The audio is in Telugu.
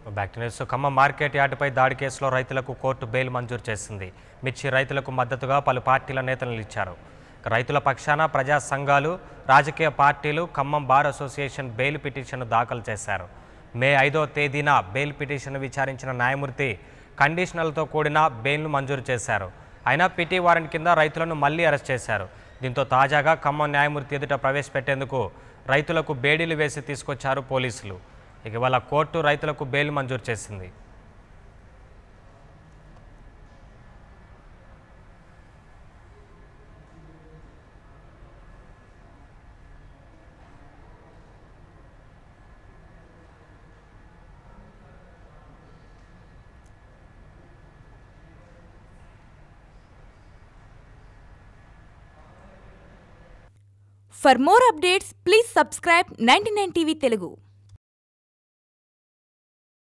Back to news Khammam market యార్డుపై దాడి కేసులో రైతులకు కోర్టు బెయిల్ మంజూరు చేసింది మిర్చి రైతులకు మద్దతుగా పలు పార్టీల నేతలు నిలిచారు ఇక రైతుల పక్షాన ప్రజా సంఘాలు రాజకీయ పార్టీలు Khammam bar association bail petition దాఖలు చేశారు మే ఐదో తేదీన బెయిల్ పిటిషన్ విచారించిన న్యాయమూర్తి కండిషనల్తో కూడిన బెయిల్ను మంజూరు చేశారు అయినా పిటి వారెంట్ కింద రైతులను మళ్లీ అరెస్ట్ చేశారు దీంతో తాజాగా ఖమ్మం న్యాయమూర్తి ఎదుట ప్రవేశపెట్టేందుకు రైతులకు బేడీలు వేసి తీసుకొచ్చారు పోలీసులు ఇక ఇవాళ కోర్టు రైతులకు బెయిల్ మంజూరు చేసింది For more updates, please subscribe 99 TV Telugu.